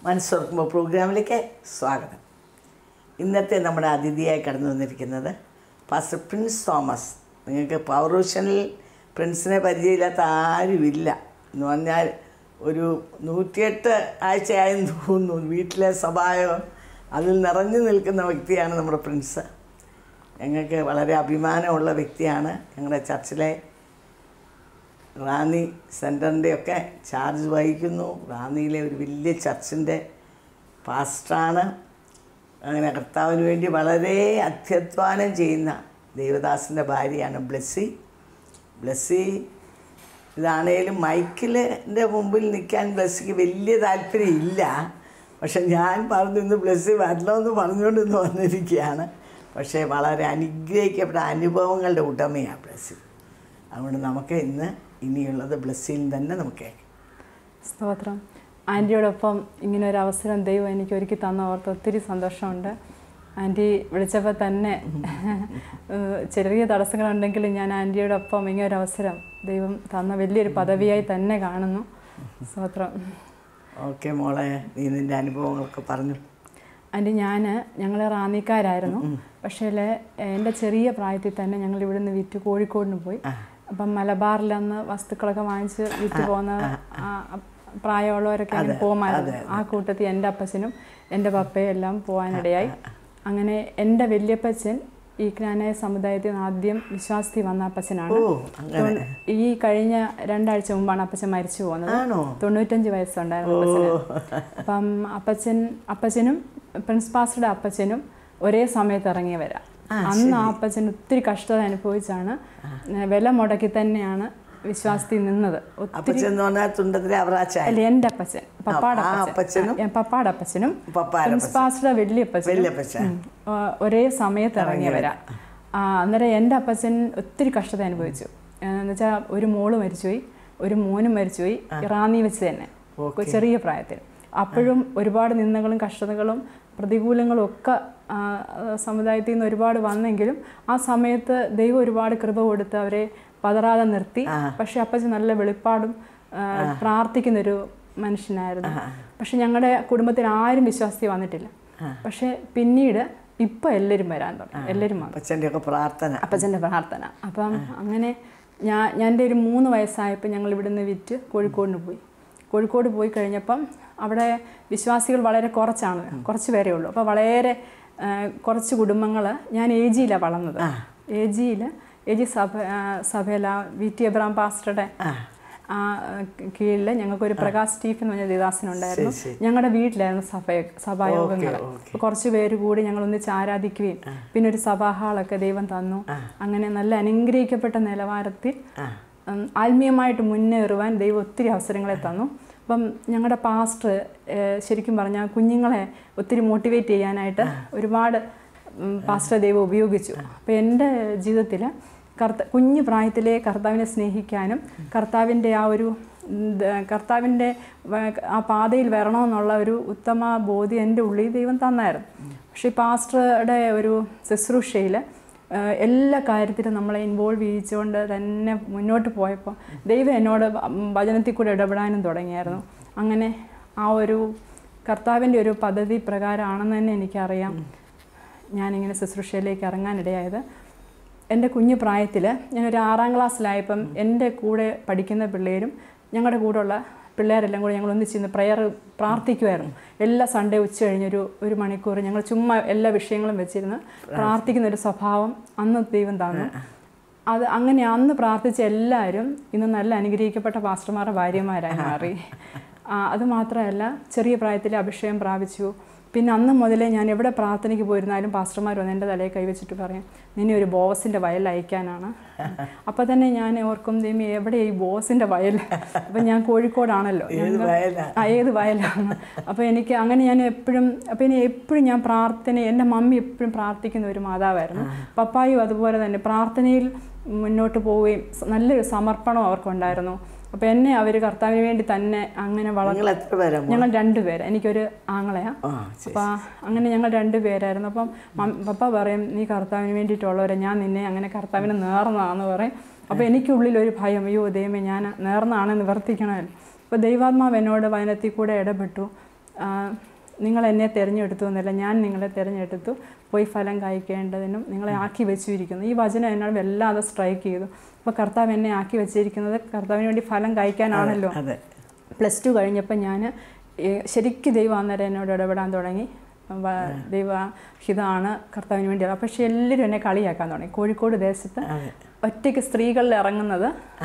മനസ്സോർക്കുമ്പോൾ പ്രോഗ്രാമിലേക്ക് സ്വാഗതം ഇന്നത്തെ നമ്മുടെ അതിഥിയായി കടന്നു വന്നിരിക്കുന്നത് പാസ്റ്റർ പ്രിൻസ് തോമസ് നിങ്ങൾക്ക് പൗറോഷനിൽ പ്രിൻസിനെ പരിചയമില്ലാത്ത ആരുമില്ല എന്ന് പറഞ്ഞാൽ ഒരു നൂറ്റിയെട്ട് ആഴ്ചയായെന്ന് തോന്നുന്നു വീട്ടിലെ സഭായം അതിൽ നിറഞ്ഞു നിൽക്കുന്ന വ്യക്തിയാണ് നമ്മുടെ പ്രിൻസ് ഞങ്ങൾക്ക് വളരെ അഭിമാനമുള്ള വ്യക്തിയാണ് ഞങ്ങളുടെ ചർച്ചിലെ റാന്നി സെൻറ്ററിൻ്റെ ഒക്കെ ചാർജ് വഹിക്കുന്നു റാന്നിയിലെ ഒരു വലിയ ചർച്ചിൻ്റെ പാസ്റ്ററാണ് അങ്ങനെ കർത്താവിന് വേണ്ടി വളരെ അത്യധ്വാനം ചെയ്യുന്ന ദേവദാസിൻ്റെ ഭാര്യയാണ് ബ്ലെസ്സി ബ്ലെസ്സി ഇതാണേലും മൈക്കിലിൻ്റെ മുമ്പിൽ നിൽക്കാൻ ബ്ലെസ്സിക്ക് വലിയ താല്പര്യമില്ല പക്ഷെ ഞാൻ പറഞ്ഞു ഇന്ന് ബ്ലെസ്സി വരണമെന്ന് പറഞ്ഞുകൊണ്ട് ഇന്ന് വന്നിരിക്കുകയാണ് പക്ഷേ വളരെ അനുഗ്രഹിക്കപ്പെട്ട അനുഭവങ്ങളുടെ ഉടമയാണ് ബ്ലെസ്സി അതുകൊണ്ട് നമുക്ക് ഇന്ന് ഇനിയുള്ളത് ബ്ലെസ്സിയിൽ തന്നെ നമുക്ക് കേൾക്കാം സ്തോത്രം ആൻറ്റിയോടൊപ്പം ഇങ്ങനെ ഒരു അവസരം ദൈവം എനിക്ക് ഒരുക്കി തന്ന ഓർത്ത് ഒത്തിരി സന്തോഷമുണ്ട് ആൻറ്റി വിളിച്ചപ്പോൾ തന്നെ ഏഹ് ചെറിയ തടസ്സങ്ങളുണ്ടെങ്കിലും ഞാൻ ആൻറ്റിയോടൊപ്പം ഇങ്ങനെ ഒരു അവസരം ദൈവം തന്ന വലിയൊരു പദവിയായി തന്നെ കാണുന്നു സ്തോത്രം ഓക്കെ മോളെ നീ നിൻ്റെ അനുഭവങ്ങളൊക്കെ പറഞ്ഞു ആൻറ്റി ഞാൻ ഞങ്ങൾ റാന്നിക്കാരായിരുന്നു പക്ഷേ എൻ്റെ ചെറിയ പ്രായത്തിൽ തന്നെ ഞങ്ങൾ ഇവിടുന്ന് വിറ്റ് കോഴിക്കോടിന് പോയി അപ്പം മലബാറിൽ അന്ന് വസ്തുക്കളൊക്കെ വാങ്ങിച്ച് വിറ്റ് പോകുന്ന ആ പ്രായമുള്ളവരൊക്കെ അങ്ങനെ പോകുമായിരുന്നു ആ കൂട്ടത്തിൽ എൻ്റെ അപ്പച്ചനും എൻ്റെ പപ്പയും എല്ലാം പോകാനിടയായി അങ്ങനെ എൻ്റെ വല്യപ്പച്ചൻ ഈ ജ്ഞാനായ സമുദായത്തിൽ നിന്ന് ആദ്യം വിശ്വാസത്തിൽ വന്ന അപ്പച്ചനാണ് ഓ അങ്ങനെ ഈ കഴിഞ്ഞ രണ്ടാഴ്ച മുമ്പാണ് അപ്പച്ചൻ മരിച്ചു പോകുന്നത് ആണോ തൊണ്ണൂറ്റഞ്ച് വയസ്സുണ്ടായിരുന്നു അപ്പച്ചന് അപ്പം അപ്പച്ചൻ അപ്പച്ചനും പ്രിൻസ് പാസ്റ്ററുടെ അപ്പച്ചനും ഒരേ സമയത്ത് ഇറങ്ങിയവരാ അന്ന് ആ അപ്പച്ചൻ ഒത്തിരി കഷ്ടത അനുഭവിച്ചാണ് വില മുടക്കി തന്നെയാണ് വിശ്വാസത്തിൽ നിന്നത് ഒ- അപ്പച്ചെന്ന് പറഞ്ഞാൽ തുണ്ടത്തിലെ അവറാച്ചായ അല്ല എൻ്റെ അപ്പച്ചൻ പപ്പാടെ ആ അപ്പച്ചൻ അപ്പച്ചനും ആ, പപ്പാടെ അപ്പച്ചനും പപ്പായുടെ പ്രിൻസ് പാസ്റ്ററുടെ വലിയപ്പച്ചനും വല്യപ്പച്ചൻ ഉം. ആ, ഒരേ സമയത്ത് ഇറങ്ങിയവരാ ആ, അന്നേരം എൻ്റെ അപ്പച്ചൻ ഒത്തിരി കഷ്ടത അനുഭവിച്ചു എന്ന് വെച്ചാൽ ഒരു മോള് മരിച്ചുപോയി ഒരു മോനും മരിച്ചുപോയി ഇറാന്നി വെച്ച് തന്നെ ഒരു ചെറിയ പ്രായത്തിൽ അപ്പോഴും ഒരുപാട് നിന്ദകളും കഷ്ടതകളും പ്രതികൂലങ്ങളും ഒക്കെ ആ, സമുദായത്തിൽ നിന്ന് ഒരുപാട് വന്നെങ്കിലും ആ സമയത്ത് ദൈവം ഒരുപാട് കൃപ കൊടുത്ത് അവരെ പതറാതെ നിർത്തി പക്ഷെ അപ്പച്ചൻ നല്ല വെളിപ്പാടും ആ, പ്രാർത്ഥിക്കുന്നൊരു മനുഷ്യനായിരുന്നു പക്ഷെ ഞങ്ങളുടെ കുടുംബത്തിൽ ആരും വിശ്വാസത്തിൽ വന്നിട്ടില്ല പക്ഷെ പിന്നീട് ഇപ്പം എല്ലാവരും വരാൻ തുടങ്ങി എല്ലാവരും വന്നു അപ്പച്ചൻ്റെ ഒക്കെ പ്രാർത്ഥന അപ്പച്ചൻ്റെ പ്രാർത്ഥന അപ്പം അങ്ങനെ ഞാൻ ഞാൻ എൻ്റെ ഒരു മൂന്ന് വയസ്സായപ്പോൾ ഞങ്ങൾ ഇവിടുന്ന് വിറ്റ് കോഴിക്കോടിന് പോയി കോഴിക്കോട് പോയി കഴിഞ്ഞപ്പം അവിടെ വിശ്വാസികൾ വളരെ കുറച്ചാണ് കുറച്ച് പേരേ ഉള്ളൂ അപ്പോൾ വളരെ ആ, കുറച്ച് കുടുംബങ്ങൾ ഞാൻ എ ജിയിലാണ് വളർന്നത് എ ജിയിൽ എ ജി സഭ സഭയില വി ടി എബ്രാം പാസ്റ്ററുടെ ആ കീഴിൽ ഞങ്ങൾക്കൊരു പ്രകാശ് സ്റ്റീഫൻ എന്ന് പറഞ്ഞ ദേദാസനുണ്ടായിരുന്നു ഞങ്ങളുടെ വീട്ടിലായിരുന്നു സഭ സഭായോഗങ്ങൾ അപ്പോൾ കുറച്ച് പേര് കൂടി ഞങ്ങൾ ഒന്നിച്ച് ആരാധിക്കുകയും പിന്നെ ഒരു സഭാ ഹാളൊക്കെ ദൈവം തന്നു അങ്ങനെ നല്ല അനുഗ്രഹിക്കപ്പെട്ട നിലവാരത്തിൽ ഉം, ആത്മീയമായിട്ട് മുന്നേറുവാൻ ദൈവം ഒത്തിരി അവസരങ്ങളെ തന്നു അപ്പം ഞങ്ങളുടെ പാസ്റ്റർ ഏഹ്, ശരിക്കും പറഞ്ഞാൽ കുഞ്ഞുങ്ങളെ ഒത്തിരി മോട്ടിവേറ്റ് ചെയ്യാനായിട്ട് ഒരുപാട് ഉം, പാസ്റ്റർ ദൈവം ഉപയോഗിച്ചു അപ്പോൾ എൻ്റെ ജീവിതത്തിൽ കർത്ത കുഞ്ഞു പ്രായത്തിലെ കർത്താവിനെ സ്നേഹിക്കാനും കർത്താവിൻ്റെ ആ ഒരു ഉം, ദ- കർത്താവിൻ്റെ വ- ആ പാതയിൽ വരണമെന്നുള്ള ഒരു ഉത്തമ ബോധ്യം എൻ്റെ ഉള്ളിൽ ദൈവം തന്നായിരുന്നു പക്ഷേ ഈ പാസ്റ്ററുടെ ഒരു ശുശ്രൂഷയിൽ ഏഹ് എല്ലാ കാര്യത്തിലും നമ്മളെ ഇൻവോൾവ് ചെയ്യിച്ചുകൊണ്ട് തന്നെ മുന്നോട്ട് പോയപ്പോൾ ദൈവം എന്നോട് വചനത്തിൽ കൂടെ ഇടപെടാനും തുടങ്ങിയായിരുന്നു അങ്ങനെ ആ ഒരു കർത്താവിൻ്റെ ഒരു പദ്ധതി പ്രകാരമാണെന്ന് തന്നെ എനിക്കറിയാം ഞാനിങ്ങനെ ശുശ്രൂഷയിലേക്ക് ഇറങ്ങാനിടയായത് എൻ്റെ കുഞ്ഞു പ്രായത്തിൽ ഞാനൊരു ആറാം ക്ലാസ്സിലായപ്പം എൻ്റെ കൂടെ പഠിക്കുന്ന പിള്ളേരും ഞങ്ങളുടെ കൂടെയുള്ള പിള്ളേരെല്ലാം കൂടി ഞങ്ങൾ ഒന്നിച്ചിരുന്ന് പ്രെയർ പ്രാർത്ഥിക്കുമായിരുന്നു എല്ലാ സൺഡേ ഉച്ച കഴിഞ്ഞൊരു ഒരു മണിക്കൂർ ഞങ്ങൾ ചുമ്മാ എല്ലാ വിഷയങ്ങളും വെച്ചിരുന്ന് പ്രാർത്ഥിക്കുന്ന ഒരു സ്വഭാവം അന്ന് ദൈവം തന്നു അത് അങ്ങനെ അന്ന് പ്രാർത്ഥിച്ച എല്ലാവരും ഇന്ന് നല്ല അനുഗ്രഹിക്കപ്പെട്ട പാസ്റ്റർമാരുടെ ഭാര്യമാരായി മാറി ആ, അത് മാത്രമല്ല ചെറിയ പ്രായത്തിൽ അഭിഷേകം പ്രാപിച്ചു പിന്നെ അന്ന് മുതലേ ഞാൻ എവിടെ പ്രാർത്ഥനയ്ക്ക് പോയിരുന്നാലും പാസ്റ്റർമാർ വന്ന് എൻ്റെ തലയിൽ കൈവച്ചിട്ട് പറയും നിന്നെ ഒരു ബോസിൻ്റെ വയൽ അയക്കാനാണ് അപ്പോൾ തന്നെ ഞാൻ ഓർക്കും ദൈവം എവിടെ ഈ ബോസിൻ്റെ വയൽ അപ്പം ഞാൻ കോഴിക്കോടാണല്ലോ ഏത് ഞങ്ങൾ- വയലാ ആ ഏത് വയലാണ് അപ്പോൾ എനിക്ക് അങ്ങനെ ഞാൻ എപ്പോഴും അപ്പോൾ ഇനി എപ്പോഴും ഞാൻ പ്രാർത്ഥന എൻ്റെ മമ്മി എപ്പോഴും പ്രാർത്ഥിക്കുന്ന ഒരു മാതാവായിരുന്നു പപ്പായും അതുപോലെ തന്നെ പ്രാർത്ഥനയിൽ മുന്നോട്ട് പോവുകയും സ- നല്ലൊരു സമർപ്പണം അവർക്കുണ്ടായിരുന്നു അപ്പോൾ എന്നെ അവർ കർത്താവിന് വേണ്ടി തന്നെ അങ്ങനെ വളർന്നു നിങ്ങൾ എത്ര പേരാ മോളെ? ഞങ്ങൾ രണ്ടുപേര് എനിക്കൊരു ആങ്ങളെയാ ആ ശരി. അപ്പം അങ്ങനെ ഞങ്ങൾ രണ്ടുപേരായിരുന്നു അപ്പം മം- പപ്പ പറയും നീ കർത്താവിന് വേണ്ടിയിട്ടുള്ളവരെ ഞാൻ നിന്നെ അങ്ങനെ കർത്താവിന് നേർന്നതാന്ന് പറയും അപ്പോൾ എനിക്കുള്ളിൽ ഒരു ഭയം അയ്യോ ദൈവമേ ഞാൻ നേർന്നാണ് നിവർത്തിക്കണമല്ലോ അപ്പോൾ ദൈവാത്മാവ് എന്നോട് വചനത്തിൽ കൂടെ ഇടപെട്ടു ആ, നിങ്ങൾ എന്നെ തിരഞ്ഞെടുത്തു എന്നല്ല ഞാൻ നിങ്ങളെ തിരഞ്ഞെടുത്തു പോയി ഫലം കായ്ക്കേണ്ടതിനും നിങ്ങളെ ആക്കി വെച്ചിരിക്കുന്നു ഈ വചനം എന്നോട് വല്ലാതെ സ്ട്രൈക്ക് ചെയ്തു അപ്പോൾ കർത്താവ് എന്നെ ആക്കി വെച്ചിരിക്കുന്നത് കർത്താവിന് വേണ്ടി ഫലം കായ്ക്കാനാണല്ലോ അതെ പ്ലസ് ടു കഴിഞ്ഞപ്പോൾ ഞാൻ ശരിക്കും ദൈവം അന്നേരം എന്നോട് ഇടപെടാൻ തുടങ്ങി വ- ദൈവ ഹിതാണ് കർത്താവിന് വേണ്ടി പക്ഷേ എല്ലാവരും എന്നെ കളിയാക്കാൻ തുടങ്ങി കോഴിക്കോട് ദേശത്ത് അതെ ഒറ്റയ്ക്ക് സ്ത്രീകളിൽ ഇറങ്ങുന്നത്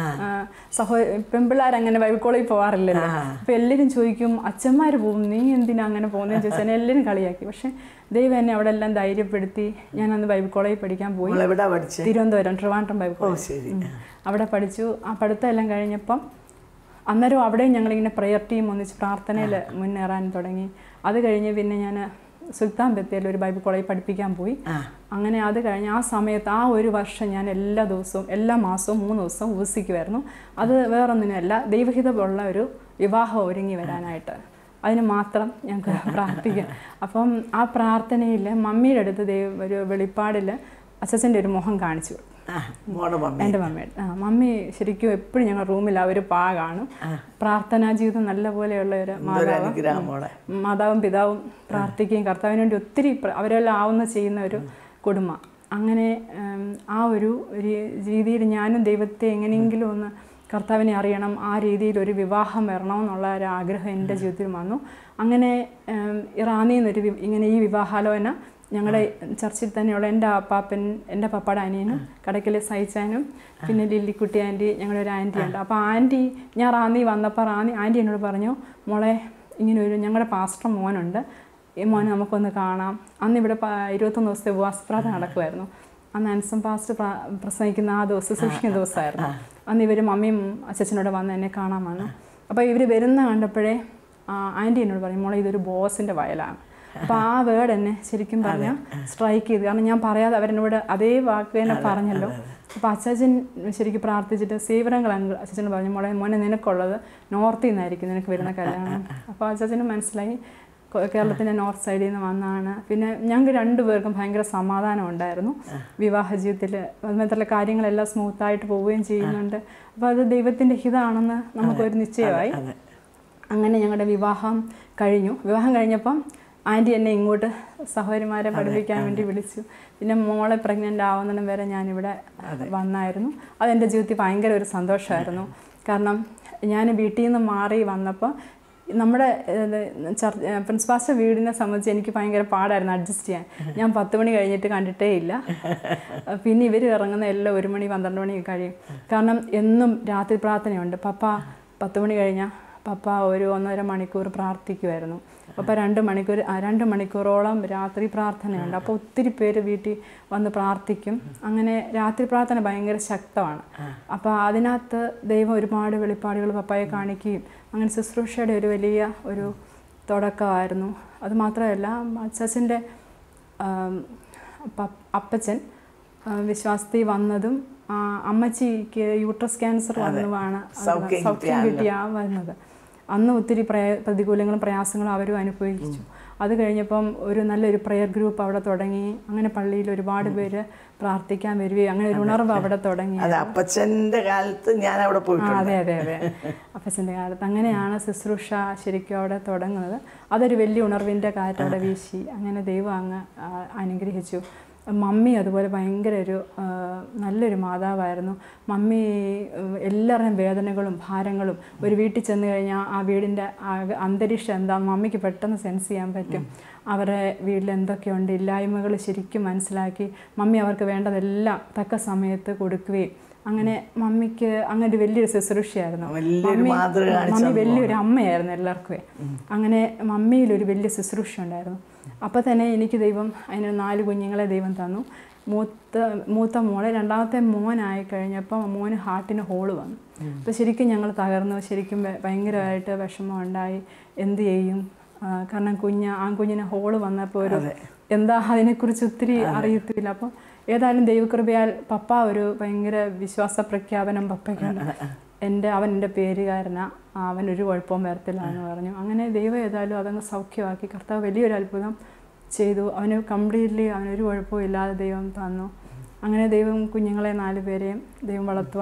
സഹോ പെൺപിള്ളേർ അങ്ങനെ ബൈബിൾ കോളേജിൽ പോകാറില്ലല്ലോ അപ്പോൾ എല്ലാവരും ചോദിക്കും അച്ഛന്മാർ പോകും നീ എന്തിനാ അങ്ങനെ പോകുന്നതെന്ന് ചോദിച്ചാൽ എന്നെ എല്ലാവരും കളിയാക്കി പക്ഷേ ദൈവം എന്നെ അവിടെ എല്ലാം ധൈര്യപ്പെടുത്തി ഞാൻ അന്ന് ബൈബിൾ കോളേജിൽ പഠിക്കാൻ പോയി നമ്മൾ എവിടാ പഠിച്ചേ തിരുവനന്തപുരം ട്രിവാൻഡ്രം ബൈബിൾ ഓ കോളേജ് ശരി ഉം. അവിടെ പഠിച്ചു ആ പഠിത്തം എല്ലാം കഴിഞ്ഞപ്പം അന്നേരം അവിടെയും ഞങ്ങളിങ്ങനെ പ്രെയർ ടീം ഒന്നിച്ച് പ്രാർത്ഥനയിൽ മുന്നേറാൻ തുടങ്ങി അത് കഴിഞ്ഞ് പിന്നെ ഞാൻ സുൽത്താൻ ബത്തേരിൽ ഒരു ബൈബിൾ കോളേജ് പഠിപ്പിക്കാൻ പോയി ആ അങ്ങനെ അത് കഴിഞ്ഞ് ആ സമയത്ത് ആ ഒരു വർഷം ഞാൻ എല്ലാ ദിവസവും എല്ലാ മാസവും മൂന്ന് ദിവസവും ഉപസിക്കുമായിരുന്നു അത് വേറൊന്നിനുമല്ല ദൈവഹിതമുള്ള ഒരു വിവാഹം ഒരുങ്ങി വരാനായിട്ട് അതിന് മാത്രം ഞങ്ങൾക്ക് പ്രാർത്ഥിക്കാം അപ്പം ആ പ്രാർത്ഥനയിൽ മമ്മിയുടെ അടുത്ത് ദൈവ ഒരു വെളിപ്പാടിൽ അച്ഛൻ്റെ ഒരു മുഖം കാണിച്ചു ആ മോടെ മമ്മി എൻ്റെ മമ്മിയുടെ ആ മമ്മി ശരിക്കും എപ്പോഴും ഞങ്ങൾ റൂമിൽ ആ ഒരു പാ കാണും പ്രാർത്ഥനാ ജീവിതം നല്ല പോലെയുള്ള ഒരു എന്തൊരു മാതാവ് അനുഗ്രഹം മോളെ മാതാവും പിതാവും പ്രാർത്ഥിക്കുകയും കർത്താവിന് വേണ്ടി ഒത്തിരി പ്ര- അവരെല്ലാം ആവുന്ന ചെയ്യുന്ന ഒരു കുടുംബം അങ്ങനെ ഉം, ആ ഒരു രീ- രീതിയിൽ ഞാനും ദൈവത്തെ എങ്ങനെയെങ്കിലും ഒന്ന് കർത്താവിനെ അറിയണം ആ രീതിയിൽ ഒരു വിവാഹം വരണമെന്നുള്ള ഒരു ആഗ്രഹം എൻ്റെ ജീവിതത്തിൽ വന്നു അങ്ങനെ ഉം, ഇറാനിൽ നിന്നൊരു വി- ഇങ്ങനെ ഈ വിവാഹാലോചന ഞങ്ങളുടെ ചർച്ചിൽ തന്നെയുള്ള എൻ്റെ അപ്പാപ്പൻ എൻ്റെ പപ്പയുടെ അനിയനും കടയ്ക്കലെ സൈച്ചാനും പിന്നെ ലില്ലിക്കുട്ടി ആൻറ്റി ഞങ്ങളുടെ ഒരു ആൻറ്റി ഉണ്ട് അപ്പോൾ ആൻറ്റി ഞാൻ റാന്നി വന്നപ്പോൾ റാന്നി ആൻറ്റി എന്നോട് പറഞ്ഞു മോളെ ഇങ്ങനെ ഒരു ഞങ്ങളുടെ പാസ്റ്റർ മോനുണ്ട് ഈ മോനെ നമുക്കൊന്ന് കാണാം അന്ന് ഇവിടെ പ- ഇരുപത്തൊന്ന് ദിവസത്തെ ഉപവാസ പ്രാർത്ഥന നടക്കുമായിരുന്നു അന്ന് ആൻസം പാസ്റ്റർ പ്ര- പ്രസംഗിക്കുന്ന ആ ദിവസം സൂക്ഷിക്കുന്ന ദിവസമായിരുന്നു അന്ന് ഇവർ മമ്മിയും അച്ഛനോട് വന്ന് എന്നെ കാണാൻ വന്നു അപ്പോൾ ഇവർ വരുന്ന കണ്ടപ്പോഴേ ആൻറ്റി എന്നോട് പറയും മോളെ ഇതൊരു ബോസിൻ്റെ വയലാണ് അപ്പോൾ ആ വേർഡ് എന്നെ ശരിക്കും പറഞ്ഞാൽ സ്ട്രൈക്ക് ചെയ്തു കാരണം ഞാൻ പറയാതെ അവരെന്നോട് അതേ വാക്ക് തന്നെ പറഞ്ഞല്ലോ അപ്പോൾ അച്ചാച്ചൻ ശരിക്കും പ്രാർത്ഥിച്ചിട്ട് സേവനങ്ങൾ അങ്കിൾ അച്ഛൻ പറഞ്ഞു മോളെ മോനെ നിനക്കുള്ളത് നോർത്തിൽ നിന്നായിരിക്കും നിനക്ക് വരുന്ന കല്യാണം അപ്പോൾ അച്ചാച്ചന് മനസ്സിലായി കൊ- കേരളത്തിൻ്റെ നോർത്ത് സൈഡിൽ നിന്ന് വന്നാണ് പിന്നെ ഞങ്ങൾക്ക് രണ്ടുപേർക്കും ഭയങ്കര സമാധാനം ഉണ്ടായിരുന്നു വിവാഹ ജീവിതത്തിൽ അതുമാത്രമല്ല കാര്യങ്ങളെല്ലാം സ്മൂത്തായിട്ട് പോവുകയും ചെയ്യുന്നുണ്ട് അപ്പോൾ അത് ദൈവത്തിൻ്റെ ഹിതമാണെന്ന് നമുക്കൊരു നിശ്ചയമായി അതെ അങ്ങനെ ഞങ്ങളുടെ വിവാഹം കഴിഞ്ഞു വിവാഹം കഴിഞ്ഞപ്പം ആൻറ്റി എന്നെ ഇങ്ങോട്ട് സഹോദരിമാരെ പഠിപ്പിക്കാൻ വേണ്ടി വിളിച്ചു പിന്നെ മോളെ പ്രഗ്നൻ്റ് ആവുന്നതിനും വരെ ഞാനിവിടെ വന്നായിരുന്നു അതെൻ്റെ ജീവിതത്തിൽ ഭയങ്കര ഒരു സന്തോഷമായിരുന്നു കാരണം ഞാൻ വീട്ടിൽ നിന്ന് മാറി വന്നപ്പോൾ നമ്മുടെ പ്രിൻസിപ്പാസ്റ്റ വീടിനെ സംബന്ധിച്ച് എനിക്ക് ഭയങ്കര പാടായിരുന്നു അഡ്ജസ്റ്റ് ചെയ്യാൻ ഞാൻ പത്ത് മണി കഴിഞ്ഞിട്ട് കണ്ടിട്ടേ ഇല്ല പിന്നെ ഇവർ ഇറങ്ങുന്ന എല്ലാം ഒരു മണി പന്ത്രണ്ട് മണി കഴിയും കാരണം എന്നും രാത്രി പ്രാർത്ഥനയുണ്ട് പപ്പ പത്ത് മണി കഴിഞ്ഞാൽ പപ്പ ഒരു ഒന്നര മണിക്കൂർ പ്രാർത്ഥിക്കുമായിരുന്നു പപ്പ രണ്ട് മണിക്കൂർ ആ, രണ്ട് മണിക്കൂറോളം രാത്രി പ്രാർത്ഥനയുണ്ട് അപ്പോൾ ഒത്തിരി പേര് വീട്ടിൽ വന്ന് പ്രാർത്ഥിക്കും അങ്ങനെ രാത്രി പ്രാർത്ഥന ഭയങ്കര ശക്തമാണ് അപ്പോൾ അതിനകത്ത് ദൈവം ഒരുപാട് വെളിപ്പാടുകൾ പപ്പായെ കാണിക്കുകയും അങ്ങനെ ശുശ്രൂഷയുടെ ഒരു വലിയ ഒരു തുടക്കമായിരുന്നു അതുമാത്രമല്ല അച്ചാച്ചൻ്റെ ആം, പ- അപ്പച്ചൻ ആ, വിശ്വാസത്തിൽ വന്നതും ആ, അമ്മച്ചിക്ക് യൂട്രസ് ക്യാൻസർ വന്നതുമാണ് അത് സൗഖ്യം സൗഖ്യം കിട്ടിയ വരുന്നത് അന്ന് ഒത്തിരി പ്രയ പ്രതികൂലങ്ങളും പ്രയാസങ്ങളും അവരും അനുഭവിച്ചു അത് കഴിഞ്ഞപ്പം ഒരു നല്ലൊരു പ്രെയർ ഗ്രൂപ്പ് അവിടെ തുടങ്ങി അങ്ങനെ പള്ളിയിൽ ഒരുപാട് പേര് പ്രാർത്ഥിക്കാൻ വരികയും അങ്ങനെ ഒരു ഉണർവ് അവിടെ തുടങ്ങി അത് അപ്പച്ചൻ്റെ കാലത്ത് ഞാൻ അവിടെ ആ, പോയിട്ടുണ്ട് അതെ അതെ അതെ അപ്പച്ചൻ്റെ കാലത്ത് അങ്ങനെയാണ് ശുശ്രൂഷ ശരിക്കും അവിടെ തുടങ്ങുന്നത് അതൊരു വലിയ ഉണർവിൻ്റെ കാറ്റ് അവിടെ വീശി അങ്ങനെ ദൈവം അങ്ങ് ആ, അനുഗ്രഹിച്ചു മമ്മി അതുപോലെ ഭയങ്കര ഒരു ആ, നല്ലൊരു മാതാവായിരുന്നു മമ്മി ഉം, എല്ലാവരുടെയും വേദനകളും ഭാരങ്ങളും ഒരു വീട്ടിൽ ചെന്ന് കഴിഞ്ഞാൽ ആ വീടിൻ്റെ ആകെ അന്തരീക്ഷം എന്താണെന്ന് മമ്മിക്ക് പെട്ടെന്ന് സെൻസ് ചെയ്യാൻ പറ്റും അവരുടെ വീട്ടിൽ എന്തൊക്കെയുണ്ട് ഇല്ലായ്മകൾ ശരിക്കും മനസ്സിലാക്കി മമ്മി അവർക്ക് വേണ്ടതെല്ലാം തക്ക സമയത്ത് കൊടുക്കുകയും അങ്ങനെ മമ്മിക്ക് അങ്ങനെ ഒരു വലിയൊരു ശുശ്രൂഷയായിരുന്നു വലിയൊരു മമ്മി- മാതൃക കാണിച്ച മമ്മി വലിയൊരു അമ്മയായിരുന്നു എല്ലാവർക്കും അങ്ങനെ മമ്മിയിലൊരു വലിയ ശുശ്രൂഷ ഉണ്ടായിരുന്നു അപ്പോൾ തന്നെ എനിക്ക് ദൈവം അതിന് നാല് കുഞ്ഞുങ്ങളെ ദൈവം തന്നു മൂത്ത മൂത്ത മോളെ രണ്ടാമത്തെ മോനായി കഴിഞ്ഞപ്പോൾ മോന് ഹാർട്ടിന് ഹോള് വന്നു അപ്പോൾ ശരിക്കും ഞങ്ങൾ തകർന്നു ശരിക്കും ഭ- ഭയങ്കരമായിട്ട് വിഷമം ഉണ്ടായി എന്ത് ചെയ്യും ആ, കാരണം കുഞ്ഞ് ആൺകുഞ്ഞിന് ഹോള് വന്നപ്പോൾ ഒരു എന്താ അതിനെക്കുറിച്ച് ഒത്തിരി അറിയത്തില്ല അപ്പോൾ ഏതായാലും ദൈവകൃപയാൽ പപ്പ ഒരു ഭയങ്കര വിശ്വാസ പ്രഖ്യാപനം പപ്പയ്ക്കുണ്ട് എൻ്റെ അവൻ എൻ്റെ പേരുകാരനാ അവൻ ഒരു കുഴപ്പവും വരത്തില്ല എന്ന് പറഞ്ഞു അങ്ങനെ ദൈവം ഏതായാലും അതങ്ങ് സൗഖ്യമാക്കി കർത്താവ് വലിയൊരു അത്ഭുതം ചെയ്തു അവന് കംപ്ലീറ്റ്ലി അവനൊരു കുഴപ്പവും ഇല്ലാതെ ദൈവം തന്നു അങ്ങനെ ദൈവം കുഞ്ഞുങ്ങളെ നാല് പേരെയും ദൈവം വളർത്തുവാൻ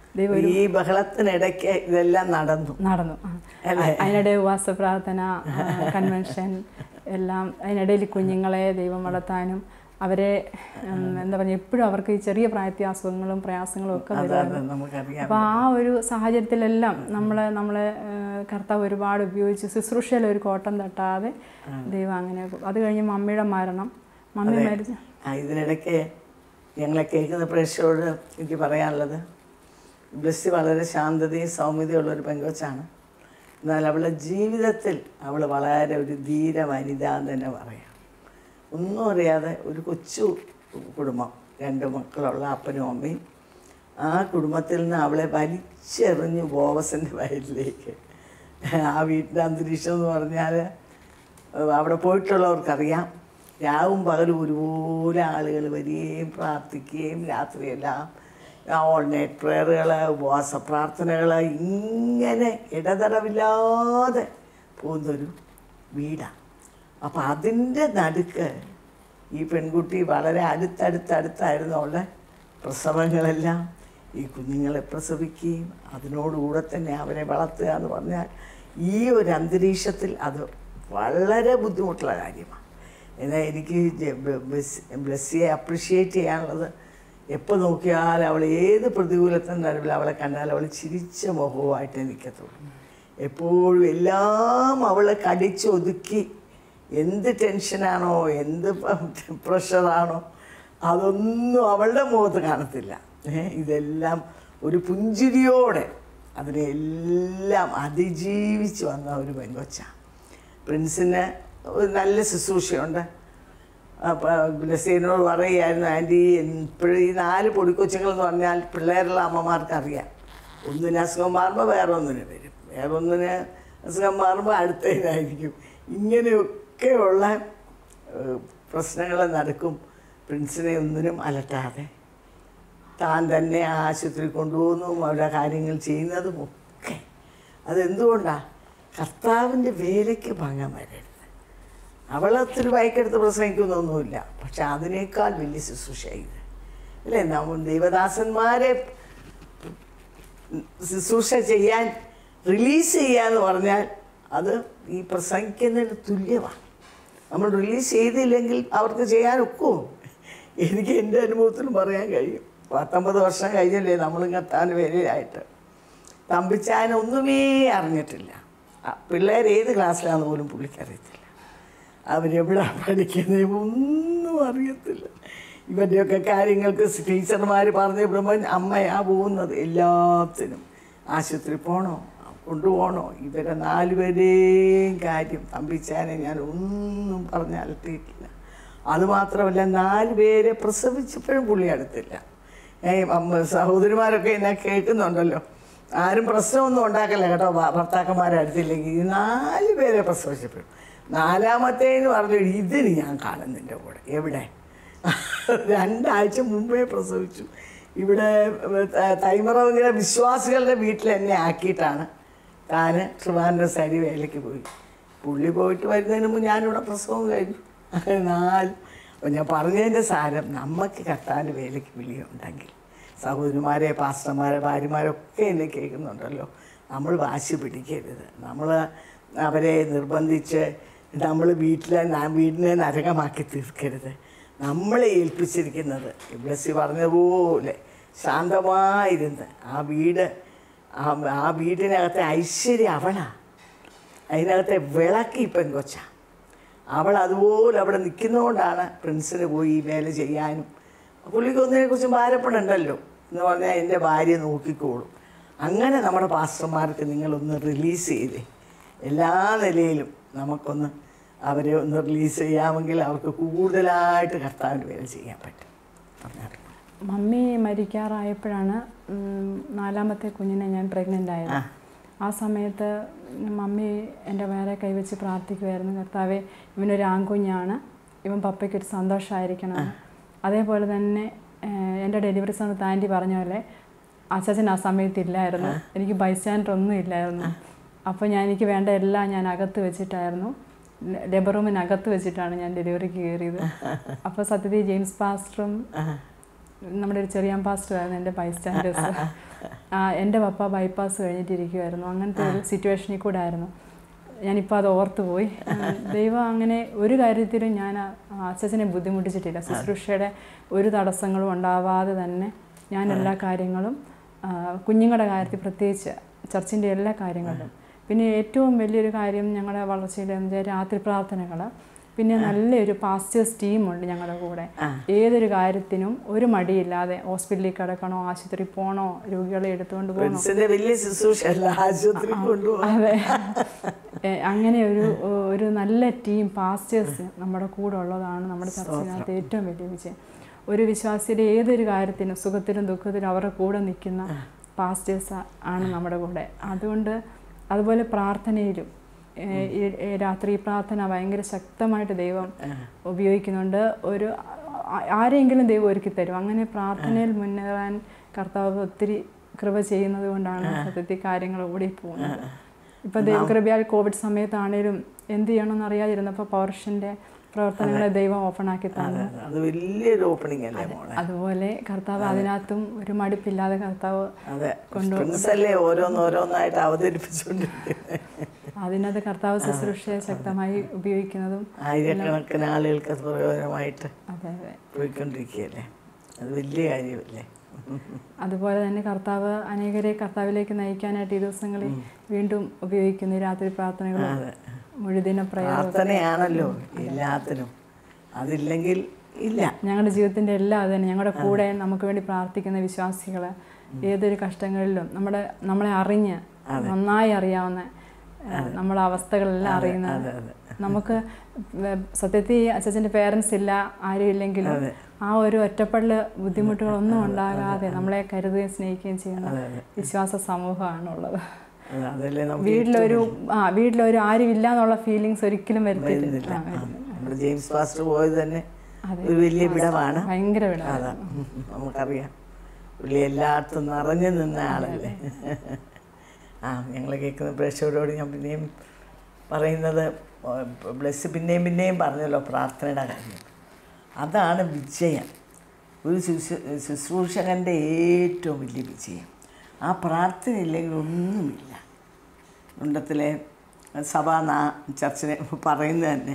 ദൈവം ഈ ബഹളത്തിനിടയ്ക്ക് ഇതെല്ലാം നടന്നു നടന്നു ആ. അതിനിടെ ഉപവാസ പ്രാർത്ഥന ആ, കൺവെൻഷൻ എല്ലാം അതിനിടയിൽ കുഞ്ഞുങ്ങളെ ദൈവം വളർത്താനും അവരെ ഉം, എന്താ പറയുക എപ്പോഴും അവർക്ക് ഈ ചെറിയ പ്രായത്തിൽ അസുഖങ്ങളും പ്രയാസങ്ങളും ഒക്കെ വരുമായിരുന്നു അതാണ് നമുക്കറിയാം അപ്പോൾ ആ ഒരു സാഹചര്യത്തിലെല്ലാം നമ്മളെ നമ്മളെ ആ, കർത്താവ് ഒരുപാട് ഉപയോഗിച്ച് ശുശ്രൂഷയിൽ ഒരു കോട്ടം തട്ടാതെ ദൈവം അങ്ങനെ അത് കഴിഞ്ഞ് മമ്മിയുടെ മരണം മമ്മി മരിച്ച ആ ഇതിനിടയ്ക്ക് ഞങ്ങളെ കേൾക്കുന്ന പ്രേക്ഷകരോട് എനിക്ക് പറയാനുള്ളത് ബ്ലസ്സി വളരെ ശാന്തതയും സൗമ്യതയുള്ള ഒരു പെങ്കൊച്ചാണ് എന്നാൽ അവളുടെ ജീവിതത്തിൽ അവൾ വളരെ ഒരു ധീര വനിത എന്ന് തന്നെ പറയാം ഒന്നും അറിയാതെ ഒരു കൊച്ചു കുടുംബം രണ്ട് മക്കളുള്ള അപ്പനും അമ്മയും ആ കുടുംബത്തിൽ നിന്ന് അവളെ വലിച്ചെറിഞ്ഞു ബോവസിൻ്റെ വയലിലേക്ക് ആ വീട്ടിൻ്റെ അന്തരീക്ഷം എന്ന് പറഞ്ഞാൽ ഏഹ് അവിടെ പോയിട്ടുള്ളവർക്കറിയാം രാവും പകലും ഒരുപോലെ ആളുകൾ വരികയും പ്രാർത്ഥിക്കുകയും രാത്രിയെല്ലാം ഓൾനൈറ്റ് പ്രേയറുകൾ ഉപവാസ പ്രാർത്ഥനകൾ ഇങ്ങനെ ഇടതടവില്ലാതെ പോകുന്നൊരു വീടാണ് അപ്പം അതിൻ്റെ നടുക്ക് ഈ പെൺകുട്ടി വളരെ അടുത്തടുത്തടുത്തായിരുന്നു അവളുടെ പ്രസവങ്ങളെല്ലാം ഈ കുഞ്ഞുങ്ങളെ പ്രസവിക്കുകയും അതിനോടുകൂടെ തന്നെ അവരെ വളർത്തുക എന്ന് പറഞ്ഞാൽ ഈ ഒരു അന്തരീക്ഷത്തിൽ അത് വളരെ ബുദ്ധിമുട്ടുള്ള കാര്യമാണ് എന്നാൽ എനിക്ക് ജെ- ബ- ബസ്- ബ്ലെസ്സിയെ അപ്രിഷ്യേറ്റ് ചെയ്യാനുള്ളത് എപ്പോൾ നോക്കിയാൽ അവൾ ഏത് പ്രതികൂലത്തിൻ്റെ നടുവിൽ അവളെ കണ്ടാൽ അവൾ ചിരിച്ച മുഖവുമായിട്ടേ നിൽക്കത്തുള്ളൂ എപ്പോഴും എല്ലാം അവളെ കടിച്ചൊതുക്കി എന്ത് ടെൻഷനാണോ എന്ത് പ്രഷറാണോ അതൊന്നും അവളുടെ മുഖത്ത് കാണത്തില്ല ഏ, ഇതെല്ലാം ഒരു പുഞ്ചിരിയോടെ അതിനെല്ലാം അതിജീവിച്ച് വന്ന ഒരു പെങ്കൊച്ച പ്രിൻസിന് ഒരു നല്ല ശുശ്രൂഷയുണ്ട് അപ്പോൾ ബ്ലസീനോട് പറയുമായിരുന്നു ആൻറ്റി ഇപ്പോഴും ഈ നാല് പൊടിക്കൊച്ചുങ്ങൾ എന്ന് പറഞ്ഞാൽ പിള്ളേരുള്ള അമ്മമാർക്ക് അറിയാം ഒന്നിന് അസുഖം മാറുമ്പോൾ വേറെ ഒന്നിന് വരും വേറെ ഒന്നിന് അസുഖം മാറുമ്പോൾ അടുത്തതിനായിരിക്കും ഇങ്ങനെയൊക്കെയുള്ള ഏഹ്, പ്രശ്നങ്ങൾ നടക്കും പ്രിൻസിനെ ഒന്നിനും അലട്ടാതെ താൻ തന്നെ ആശുപത്രി കൊണ്ടുപോകുന്നതും അവരുടെ കാര്യങ്ങൾ ചെയ്യുന്നതും ഒക്കെ അതെന്തുകൊണ്ടാണ് കർത്താവിൻ്റെ വേലയ്ക്ക് ഭംഗം വരരുത് അവളൊത്തിരി ബൈക്കെടുത്ത് പ്രസംഗിക്കുന്നൊന്നുമില്ല പക്ഷെ അതിനേക്കാൾ വലിയ ശുശ്രൂഷ ഇത് അല്ലേ നമ്മൾ ദൈവദാസന്മാരെ ശുശ്രൂഷ ചെയ്യാൻ റിലീസ് ചെയ്യുക എന്ന് പറഞ്ഞാൽ അത് ഈ പ്രസംഗിക്കുന്നതിന് തുല്യമാണ് നമ്മൾ റിലീസ് ചെയ്തില്ലെങ്കിൽ അവർക്ക് ചെയ്യാൻ ഒക്കുമോ എനിക്ക് എൻ്റെ അനുഭവത്തിൽ പറയാൻ കഴിയും പത്തൊമ്പത് വർഷം കഴിഞ്ഞല്ലേ നമ്മൾ കത്താൻ വേലയായിട്ട് തമ്പിച്ചാൻ ഒന്നുമേ അറിഞ്ഞിട്ടില്ല ആ, പിള്ളേർ ഏത് ക്ലാസ്സിലാണെന്ന് പോലും പുള്ളിക്കറിയത്തില്ല അവരെവിടെ പഠിക്കുന്നത് ഒന്നും അറിയത്തില്ല ഇവരുടെയൊക്കെ കാര്യങ്ങൾക്ക് ടീച്ചർമാർ പറഞ്ഞു വിടുമ്പോൾ അമ്മയാ പോകുന്നത് എല്ലാത്തിനും ആശുപത്രി പോകണോ കൊണ്ടുപോകണോ ഇവരെ നാലുപേരെയും കാര്യം തമ്പിച്ചാനെ ഞാൻ ഒന്നും പറഞ്ഞലട്ടിയിട്ടില്ല അതുമാത്രമല്ല നാല് പേരെ പ്രസവിച്ചപ്പോഴും പുള്ളി അടുത്തില്ല ഏ അമ്മ സഹോദരിമാരൊക്കെ എന്നെ കേൾക്കുന്നുണ്ടല്ലോ ആരും പ്രശ്നമൊന്നും ഉണ്ടാക്കല്ല കേട്ടോ ഭ- ഭർത്താക്കന്മാരെ അടുത്തില്ലെങ്കിൽ ഈ നാല് പേരെ പ്രസവിച്ചപ്പോഴും നാലാമത്തേന്ന് പറഞ്ഞു ഇതിന് ഞാൻ കാണുന്നിൻ്റെ കൂടെ എവിടെ രണ്ടാഴ്ച മുമ്പേ പ്രസവിച്ചു ഇവിടെ തൈമറവിങ്ങനെ വിശ്വാസികളുടെ വീട്ടിൽ എന്നെ ആക്കിയിട്ടാണ് താൻ ട്രിവാൻഡ്രം സൈഡ് വേലയ്ക്ക് പോയി പുള്ളി പോയിട്ട് വരുന്നതിന് മുമ്പ് ഞാനിവിടെ പ്രസവം കഴിഞ്ഞു അങ്ങനെ നാല് അപ്പം ഞാൻ പറഞ്ഞതിൻ്റെ സാരം നമുക്ക് കത്താൻ്റെ വേലയ്ക്ക് വിളിയുണ്ടെങ്കിൽ സഹോദരിമാരെ പാസ്റ്റർമാരെ ഭാര്യമാരൊക്കെ എന്നെ കേൾക്കുന്നുണ്ടല്ലോ നമ്മൾ വാശി പിടിക്കരുത് നമ്മൾ അവരെ നിർബന്ധിച്ച് നമ്മൾ വീട്ടിലെ ന- വീടിനെ നരകമാക്കി തീർക്കരുത് നമ്മളെ ഏൽപ്പിച്ചിരിക്കുന്നത് ബ്ലസ്സി പറഞ്ഞതുപോലെ ശാന്തമായിരുന്ന് ആ വീട് ആ ആ വീടിനകത്തെ ഐശ്വര്യം അവളാ അതിനകത്തെ വിളക്ക് ഈ പെങ്കൊച്ച അവൾ അതുപോലെ അവിടെ നിൽക്കുന്നതുകൊണ്ടാണ് പ്രിൻസിന് പോയി ഈ വേല ചെയ്യാനും പുള്ളിക്ക് ഒന്നിനെക്കുറിച്ചും ഭാരപ്പെടണ്ടല്ലോ എന്ന് പറഞ്ഞാൽ എൻ്റെ ഭാര്യ നോക്കിക്കോളും അങ്ങനെ നമ്മുടെ പാസ്റ്റർമാർക്ക് നിങ്ങളൊന്ന് റിലീസ് ചെയ്തേ എല്ലാ നിലയിലും നമുക്കൊന്ന് അവരെ ഒന്ന് റിലീസ് ചെയ്യാമെങ്കിൽ അവർക്ക് കൂടുതലായിട്ട് കർത്താവിൻ്റെ വേല ചെയ്യാൻ പറ്റും പറഞ്ഞാൽ മമ്മി മരിക്കാറായപ്പോഴാണ് ഉം, നാലാമത്തെ കുഞ്ഞിനെ ഞാൻ പ്രഗ്നൻ്റ് ആയത് ആ. ആ സമയത്ത് മമ്മി എൻ്റെ വേറെ കൈവച്ച് പ്രാർത്ഥിക്കുമായിരുന്നു കർത്താവെ ഇവനൊരു ആൺകുഞ്ഞാണ് ഇവൻ പപ്പയ്ക്ക് ഒരു സന്തോഷമായിരിക്കണം അതേപോലെ തന്നെ ഏഹ്, എൻ്റെ ഡെലിവറി സമയത്ത് ആൻറ്റി പറഞ്ഞ പോലെ അച്ചാച്ചൻ ആ സമയത്ത് ഇല്ലായിരുന്നു എനിക്ക് ബൈസ്റ്റാൻഡർ ഒന്നും ഇല്ലായിരുന്നു അപ്പോൾ ഞാൻ എനിക്ക് വേണ്ട എല്ലാം ഞാൻ അകത്ത് വെച്ചിട്ടായിരുന്നു ലേബർ റൂമിനകത്ത് വെച്ചിട്ടാണ് ഞാൻ ഡെലിവറിക്ക് കയറിയത് അപ്പോൾ സത്യത്തിൽ ജെയിംസ് പാസ്റ്ററും നമ്മുടെ ഒരു ചെറിയാൻ പാസ്റ്റർ ആയിരുന്നു എൻ്റെ ബൈസ്റ്റാൻഡേഴ്സ് എൻ്റെ പപ്പ ബൈപ്പാസ് കഴിഞ്ഞിട്ടിരിക്കുമായിരുന്നു അങ്ങനത്തെ ഒരു സിറ്റുവേഷനിൽ കൂടെ ആയിരുന്നു ഞാനിപ്പോൾ അത് ഓർത്തു പോയി ഉം, ദൈവം അങ്ങനെ ഒരു കാര്യത്തിലും ഞാൻ ആ അച്ഛനെ ബുദ്ധിമുട്ടിച്ചിട്ടില്ല ശുശ്രൂഷയുടെ ഒരു തടസ്സങ്ങളും ഉണ്ടാവാതെ തന്നെ ഞാൻ എല്ലാ കാര്യങ്ങളും ആ, കുഞ്ഞുങ്ങളുടെ കാര്യത്തിൽ പ്രത്യേകിച്ച് ചർച്ചിൻ്റെ എല്ലാ കാര്യങ്ങളിലും പിന്നെ ഏറ്റവും വലിയൊരു കാര്യം ഞങ്ങളുടെ വളർച്ചയിൽ എന്ന് വെച്ചാൽ രാത്രി പ്രാർത്ഥനകൾ പിന്നെ നല്ലൊരു പാസ്റ്റേഴ്സ് ടീമുണ്ട് ഞങ്ങളുടെ കൂടെ ഏതൊരു കാര്യത്തിനും ഒരു മടിയില്ലാതെ ഹോസ്പിറ്റലിൽ കിടക്കണോ ആശുപത്രിയിൽ പോകണോ രോഗികളെ എടുത്തുകൊണ്ട് പോകണോ ഫ്രണ്ട്സിന്റെ വലിയ ശുശ്രൂഷ അല്ല ആശുപത്രി കൊണ്ടുപോകാൻ അതെ ഏ, അങ്ങനെ ഒരു ഒരു നല്ല ടീം പാസ്റ്റേഴ്സ് നമ്മുടെ കൂടെ ഉള്ളതാണ് നമ്മുടെ ചർച്ചയിനകത്ത് ഏറ്റവും വലിയ വിജയം ഒരു വിശ്വാസിയുടെ ഏതൊരു കാര്യത്തിനും സുഖത്തിലും ദുഃഖത്തിലും അവരുടെ കൂടെ നിൽക്കുന്ന പാസ്റ്റേഴ്സ് ആണ് നമ്മുടെ കൂടെ അതുകൊണ്ട് അതുപോലെ പ്രാർത്ഥനയിലും ഏ, ഈ ഈ രാത്രി പ്രാർത്ഥന ഭയങ്കര ശക്തമായിട്ട് ദൈവം ഉപയോഗിക്കുന്നുണ്ട് ഒരു ആ- ആരെങ്കിലും ദൈവം ഒരുക്കി തരും അങ്ങനെ പ്രാർത്ഥനയിൽ മുന്നേറാൻ കർത്താവ് ഒത്തിരി കൃപ ചെയ്യുന്നത് കൊണ്ടാണ് സത്യത്തിൽ കാര്യങ്ങൾ ഓടി പോകുന്നത് ഇപ്പൊ ദൈവകൃപയാൽ കോവിഡ് സമയത്താണേലും എന്ത് ചെയ്യണമെന്ന് അറിയാതിരുന്നപ്പോൾ പവർഷന്റെ പ്രവർത്തനങ്ങളെ ദൈവം ഓപ്പൺ ആക്കി തന്നു അത് വലിയൊരു ഓപ്പണിംഗ് അല്ലേ മോളെ അതുപോലെ കർത്താവ് അതിനകത്തും ഒരു മടുപ്പില്ലാതെ കർത്താവ് അതെ ഫ്രണ്ട്സ് അല്ലേ ഓരോന്നോരോന്നായിട്ട് അവതരിപ്പിച്ചുകൊണ്ടിരിക്കുന്നത് അതിനകത്ത് കർത്താവ് ശുശ്രൂഷയെ ശക്തമായി ഉപയോഗിക്കുന്നതും ആയിരക്കണക്കിന് ആളുകൾക്ക് അത് പ്രയോജനമായിട്ട് അതെ അതെ പോയിക്കൊണ്ടിരിക്കുകയല്ലേ അത് വലിയ കാര്യമല്ലേ അതുപോലെ തന്നെ കർത്താവ് അനേകരെ കർത്താവിലേക്ക് നയിക്കാനായിട്ട് ഈ ദിവസങ്ങളിൽ വീണ്ടും ഉപയോഗിക്കുന്നു ഈ രാത്രി പ്രാർത്ഥനകളും മുഴുദിന പ്രയാസം പ്രാർത്ഥനയാണല്ലോ എല്ലാത്തിനും അതില്ലെങ്കിൽ ഇല്ല ഞങ്ങളുടെ ജീവിതത്തിൻ്റെ എല്ലാം അത് തന്നെ ഞങ്ങളുടെ കൂടെ നമുക്ക് വേണ്ടി പ്രാർത്ഥിക്കുന്ന വിശ്വാസികൾ ഏതൊരു കഷ്ടങ്ങളിലും നമ്മുടെ നമ്മളെ അറിഞ്ഞ് നന്നായി അറിയാവുന്ന ഏഹ്, നമ്മളെ അവസ്ഥകളെല്ലാം അറിയുന്ന നമുക്ക് വെ- സത്യത്തിൽ അച്ഛൻ്റെ പേരൻസ് ഇല്ല ആരും ഇല്ലെങ്കിലും ആ ഒരു ഒറ്റപ്പെടൽ ബുദ്ധിമുട്ടുകളൊന്നും ഉണ്ടാകാതെ നമ്മളെ കരുതുകയും സ്നേഹിക്കുകയും ചെയ്യുന്ന വിശ്വാസ സമൂഹമാണുള്ളത് അത് അതല്ലേ നമുക്ക് വീട്ടിലൊരു ആ വീട്ടിലൊരു ആരും ഇല്ല എന്നുള്ള ഫീലിങ്സ് ഒരിക്കലും വരുത്തിയിട്ടില്ല ആ, വരുന്നില്ല. നമ്മുടെ ജെയിംസ് പാസ്റ്റർ പോയത് തന്നെ ഒരു വലിയ വിടവാണ് ഭയങ്കര വിട അതാ നമുക്കറിയാം പുള്ളി എല്ലായിടത്തും നിറഞ്ഞു നിന്ന ആളല്ലേ ആ ഞങ്ങൾ കേൾക്കുന്ന പ്രേക്ഷകരോട് ഞാൻ പിന്നെയും പറയുന്നത് ബ്ലസ് പിന്നെയും പിന്നെയും പറഞ്ഞല്ലോ പ്രാർത്ഥനയുടെ കാര്യം അതാണ് വിജയം ഒരു ശുശ്രൂ ശുശ്രൂഷകൻ്റെ ഏറ്റവും വലിയ വിജയം ആ പ്രാർത്ഥന ഇല്ലെങ്കിൽ ഒന്നുമില്ല ഉണ്ടത്തിലെ സഭാ നാ ചർച്ചിനെ പറയുന്നത് തന്നെ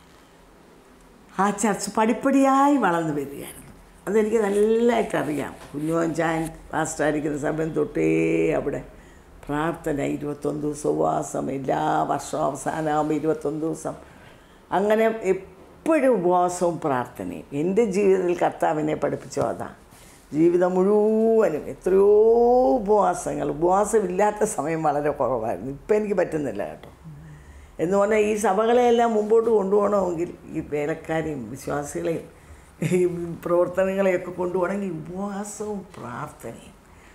ആ ചർച്ച് പടിപ്പടിയായി വളർന്നു വരികയായിരുന്നു അതെനിക്ക് നല്ലതായിട്ട് അറിയാം കുഞ്ഞുമോൻ ചാൻ പാസ്റ്റായിരിക്കുന്ന സമയം തൊട്ടേ അവിടെ പ്രാർത്ഥന ഇരുപത്തൊന്ന് ദിവസം ഉപവാസം എല്ലാ വർഷവും അവസാനമാകുമ്പോൾ ഇരുപത്തൊന്ന് ദിവസം അങ്ങനെ എപ്പോഴും ഉപവാസവും പ്രാർത്ഥനയും എൻ്റെ ജീവിതത്തിൽ കർത്താവിനെ പഠിപ്പിച്ചോ അതാ ജീവിതം മുഴുവനും എത്രയോ ഉപവാസങ്ങൾ ഉപവാസമില്ലാത്ത സമയം വളരെ കുറവായിരുന്നു ഇപ്പം എനിക്ക് പറ്റുന്നില്ല കേട്ടോ എന്ന് പറഞ്ഞാൽ ഈ സഭകളെയെല്ലാം മുമ്പോട്ട് കൊണ്ടുപോകണമെങ്കിൽ ഈ വേലക്കാരെയും വിശ്വാസികളെയും ഈ പ്രവർത്തനങ്ങളെയൊക്കെ കൊണ്ടുപോകണമെങ്കിൽ ഉപവാസവും പ്രാർത്ഥനയും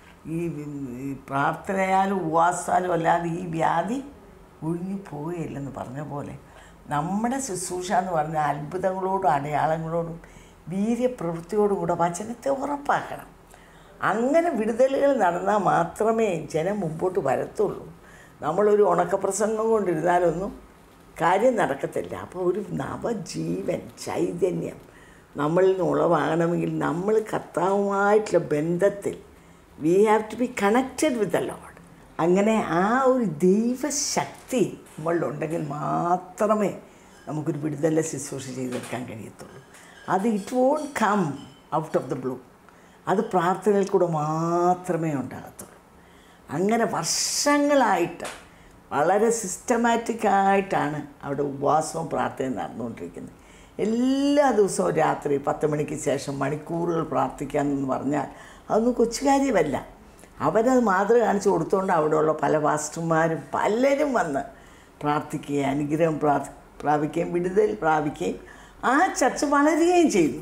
ഈ ഈ പ്രാർത്ഥനയാലും ഉപവാസാലും അല്ലാതെ ഈ വ്യാധി ഒഴിഞ്ഞു പോവുകയില്ലെന്ന് പറഞ്ഞ പോലെ നമ്മുടെ ശുശ്രൂഷ എന്ന് പറഞ്ഞാൽ അത്ഭുതങ്ങളോടും അടയാളങ്ങളോടും വീര്യപ്രവൃത്തിയോടും കൂടെ വചനത്തെ ഉറപ്പാക്കണം അങ്ങനെ വിടുതലുകൾ നടന്നാൽ മാത്രമേ ജനം മുമ്പോട്ട് വരത്തുള്ളൂ നമ്മളൊരു ഉണക്കപ്രസംഗം കൊണ്ടിരുന്നാലൊന്നും കാര്യം നടക്കത്തില്ല അപ്പോൾ ഒരു നവജീവൻ ചൈതന്യം നമ്മളിൽ നിന്ന് ഉളവാകണമെങ്കിൽ നമ്മൾ കർത്താവുമായിട്ടുള്ള ബന്ധത്തിൽ we have to be connected with the lord അങ്ങനെ ആ ഒരു ദൈവശക്തി നമ്മളിലുണ്ടെങ്കിൽ മാത്രമേ നമുക്കൊരു വിടുതല ശുശ്രൂഷ ചെയ്തെടുക്കാൻ കഴിയത്തുള്ളൂ അത് it won't come out of the blue അത് പ്രാർത്ഥനയിൽ കൂടെ മാത്രമേ ഉണ്ടാകത്തുള്ളൂ അങ്ങനെ വർഷങ്ങളായിട്ട് വളരെ സിസ്റ്റമാറ്റിക് ആയിട്ടാണ് അവിടെ ഉപവാസവും പ്രാർത്ഥനയും നടന്നുകൊണ്ടിരിക്കുന്നത് എല്ലാ ദിവസവും രാത്രി പത്ത് മണിക്ക് ശേഷം മണിക്കൂറുകൾ പ്രാർത്ഥിക്കാമെന്ന് പറഞ്ഞാൽ അതൊന്നും കൊച്ചു കാര്യമല്ല അവരത് മാതൃക കാണിച്ചു കൊടുത്തുകൊണ്ട് അവിടെയുള്ള പല പാസ്റ്റർമാരും പലരും വന്ന് പ്രാർത്ഥിക്കുകയും അനുഗ്രഹം പ്രാർത്ഥി പ്രാപിക്കുകയും വിടുതൽ പ്രാപിക്കുകയും ആ ചർച്ച വളരുകയും ചെയ്തു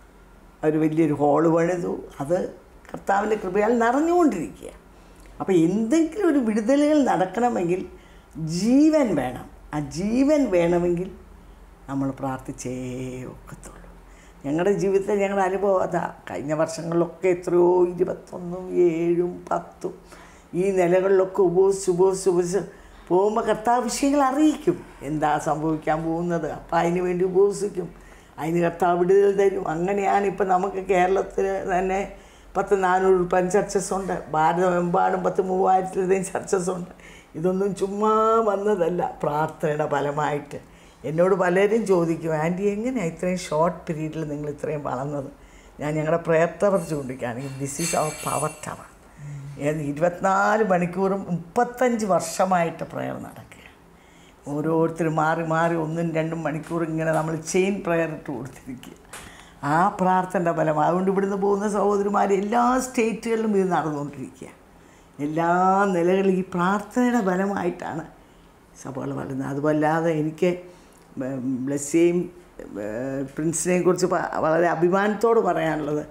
അവർ വലിയൊരു ഹോള് പണിതു അത് കർത്താവിൻ്റെ കൃപയാൽ നിറഞ്ഞുകൊണ്ടിരിക്കുക അപ്പോൾ എന്തെങ്കിലും ഒരു വിടുതലുകൾ നടക്കണമെങ്കിൽ ജീവൻ വേണം ആ ജീവൻ വേണമെങ്കിൽ നമ്മൾ പ്രാർത്ഥിച്ചേ ഒക്കത്തുള്ളൂ ഞങ്ങളുടെ ജീവിതത്തിൽ ഞങ്ങളുടെ അനുഭവം അതാ കഴിഞ്ഞ വർഷങ്ങളിലൊക്കെ എത്രയോ ഇരുപത്തൊന്നും ഏഴും പത്തും ഈ നിലകളിലൊക്കെ ഉപസിച്ച് ഉപസിച്ച് ഉപസിച്ച് പോകുമ്പോൾ കർത്താവ് വിഷയങ്ങൾ അറിയിക്കും എന്താ സംഭവിക്കാൻ പോകുന്നത് അപ്പം അതിന് വേണ്ടി ഉപസിക്കും അതിന് കർത്താവ് വിടുതൽ തരും അങ്ങനെയാണ് ഇപ്പം നമുക്ക് കേരളത്തിൽ തന്നെ പത്ത് നാനൂറ് പൻ ചർച്ചസ് ഉണ്ട് ഭാരതമെമ്പാടും പത്ത് മൂവായിരത്തിലധികം ചർച്ചസ് ഉണ്ട് ഇതൊന്നും ചുമ്മാ വന്നതല്ല പ്രാർത്ഥനയുടെ ഫലമായിട്ട് എന്നോട് പലരും ചോദിക്കും ആൻറ്റി എങ്ങനെയാണ് ഇത്രയും ഷോർട്ട് പീരീഡിൽ നിങ്ങൾ ഇത്രയും വളർന്നത് ഞാൻ ഞങ്ങളുടെ പ്രയർ ടവർ ചൂണ്ടിക്കുകയാണെങ്കിൽ this is our power tower ഏത് ഇരുപത്തിനാല് മണിക്കൂറും മുപ്പത്തഞ്ച് വർഷമായിട്ട് പ്രയർ നടക്കുക ഓരോരുത്തരും മാറി മാറി ഒന്നും രണ്ടും മണിക്കൂർ ഇങ്ങനെ നമ്മൾ ചെയിൻ പ്രയർ ഇട്ട് കൊടുത്തിരിക്കുക ആ പ്രാർത്ഥനയുടെ ഫലം അതുകൊണ്ട് ഇവിടുന്ന് പോകുന്ന സഹോദരിമാർ എല്ലാ സ്റ്റേറ്റുകളിലും ഇത് നടന്നുകൊണ്ടിരിക്കുക എല്ലാ നിലകളിലും ഈ പ്രാർത്ഥനയുടെ ഫലമായിട്ടാണ് സഭകൾ വളരുന്നത് അതുമല്ലാതെ എനിക്ക് ബ്ലസ്സിയും പ്രിൻസിനെയും കുറിച്ച് പ- വളരെ അഭിമാനത്തോട് പറയാനുള്ളത്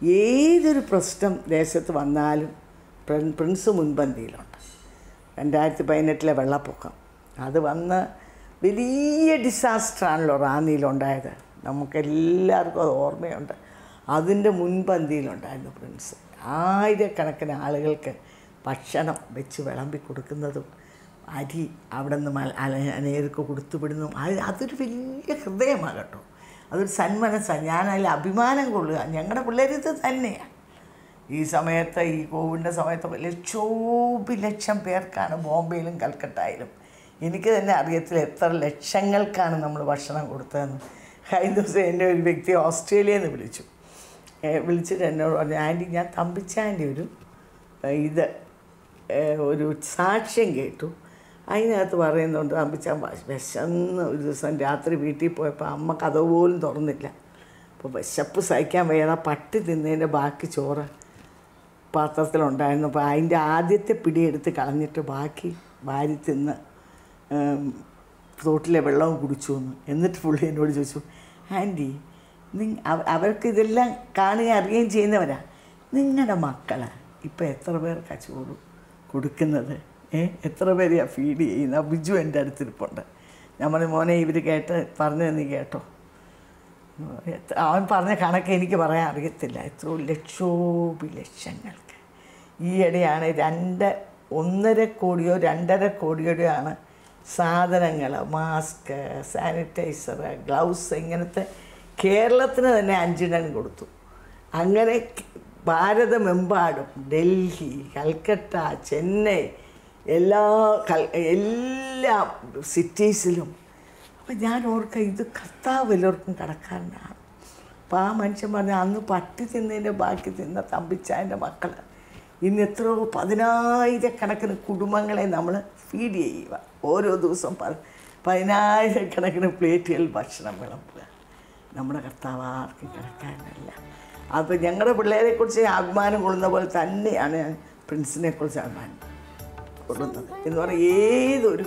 ഏതൊരു പ്രശ്നം ദേശത്ത് വന്നാലും പ്രിൻ- പ്രിൻസ് മുൻപന്തിയിലുണ്ട് രണ്ടായിരത്തി പതിനെട്ടിലെ വെള്ളപ്പൊക്കം അത് വന്ന് വലിയ ഡിസാസ്റ്ററാണല്ലോ റാന്നിയിലുണ്ടായത് നമുക്കെല്ലാവർക്കും അത് ഓർമ്മയുണ്ട് അതിൻ്റെ മുൻപന്തിയിലുണ്ടായിരുന്നു പ്രിൻസ് ആയിരക്കണക്കിന് ആളുകൾക്ക് ഭക്ഷണം വെച്ച് വിളമ്പി കൊടുക്കുന്നതും അരി അവിടെ നിന്ന് മല അല- അനേർക്ക് കൊടുത്തുവിടുന്നതും അത് അതൊരു വലിയ ഹൃദയമാണ് കേട്ടോ അതൊരു സന്മനസ്സാണ് ഞാൻ അതിൽ അഭിമാനം കൊള്ളുക ഞങ്ങളുടെ പിള്ളേരിത് തന്നെയാണ് ഈ സമയത്ത് ഈ കോവിഡിൻ്റെ സമയത്ത് ലക്ഷോപി ലക്ഷം പേർക്കാണ് ബോംബെയിലും കൽക്കട്ടയിലും എനിക്ക് തന്നെ അറിയത്തില്ല എത്ര ലക്ഷങ്ങൾക്കാണ് നമ്മൾ ഭക്ഷണം കൊടുത്തതെന്ന് കഴിഞ്ഞ ദിവസം എൻ്റെ ഒരു വ്യക്തി ഓസ്ട്രേലിയയിൽ നിന്ന് വിളിച്ചു ഏ, വിളിച്ചിട്ട് എന്നോട് പറഞ്ഞു ആൻറ്റി ഞാൻ തമ്പിച്ചാൻ്റെ ഒരു ഏ, ഇത് ഏ, ഒരു സാക്ഷ്യം കേട്ടു അതിനകത്ത് പറയുന്നുണ്ട് തമ്പിച്ചാൻ വ- വിശന്ന് ഒരു ദിവസം രാത്രി വീട്ടിൽ പോയപ്പോൾ അമ്മ കഥ പോലും തുറന്നില്ല അപ്പോൾ വിശപ്പ് സഹിക്കാൻ വയ്യാതെ പട്ടി തിന്നതിൻ്റെ ബാക്കി ചോറ് പാത്രത്തിലുണ്ടായിരുന്നു അപ്പോൾ അതിൻ്റെ ആദ്യത്തെ പിടിയെടുത്ത് കളഞ്ഞിട്ട് ബാക്കി വാരി തിന്ന് ഉം, തോട്ടിലെ വെള്ളവും കുടിച്ചു എന്ന് എന്നിട്ട് പുള്ളി എന്നോട് ചോദിച്ചു ആൻറ്റി നിങ് അവ- അവർക്ക് ഇതെല്ലാം കാണുകയും അറിയുകയും ചെയ്യുന്നവരാ നിങ്ങളുടെ മക്കൾ ഇപ്പം എത്ര പേർക്കാ ചോറ് കൊടുക്കുന്നത് ഏ എത്ര പേരെയാ ഫീഡ് ചെയ്യുന്നത് ബിജു എൻ്റെ അടുത്തിരിപ്പുണ്ട് ഞാൻ പറഞ്ഞു മോനെ ഇവർ കേട്ട് പറഞ്ഞു നീ കേട്ടോ എത്ര- അവൻ പറഞ്ഞ കണക്ക് എനിക്ക് പറയാൻ അറിയത്തില്ല എത്രയോ ലക്ഷോപി ലക്ഷങ്ങൾക്ക് ഈയിടെയാണ് രണ്ട് ഒന്നര കോടിയോ രണ്ടര കോടിയോടെയോ ആണ് സാധനങ്ങൾ മാസ്ക് സാനിറ്റൈസർ ഗ്ലൗസ് ഇങ്ങനത്തെ കേരളത്തിന് തന്നെ അഞ്ചിടം കൊടുത്തു അങ്ങനെ ഭാരതമെമ്പാടും ഡൽഹി കൽക്കട്ട ചെന്നൈ എല്ലാ കൽ എല്ലാ സിറ്റീസിലും അപ്പം ഞാൻ ഓർക്ക ഇത് കർത്താവ് എല്ലാവർക്കും കടക്കാരനാണ് അപ്പം ആ മനുഷ്യൻ പറഞ്ഞ അന്ന് പട്ടി തിന്നതിൻ്റെ ബാക്കി തിന്ന തമ്പിച്ചായൻ്റെ മക്കൾ ഇന്ന് എത്രയോ പതിനായിരക്കണക്കിന് കുടുംബങ്ങളെ നമ്മൾ ഫീഡ് ചെയ്യുക ഓരോ ദിവസം പ പതിനായിരക്കണക്കിന് പ്ലേറ്റുകൾ ഭക്ഷണം വിളമ്പുക നമ്മുടെ കർത്താവ് ആർക്കും കിടക്കാനല്ല അപ്പോൾ ഞങ്ങളുടെ പിള്ളേരെക്കുറിച്ച് അഭിമാനം കൊള്ളുന്ന പോലെ തന്നെയാണ് ഞാൻ പ്രിൻസിനെ കുറിച്ച് അഭിമാനം കൊള്ളുന്നത് എന്ന് പറഞ്ഞാൽ ഏതൊരു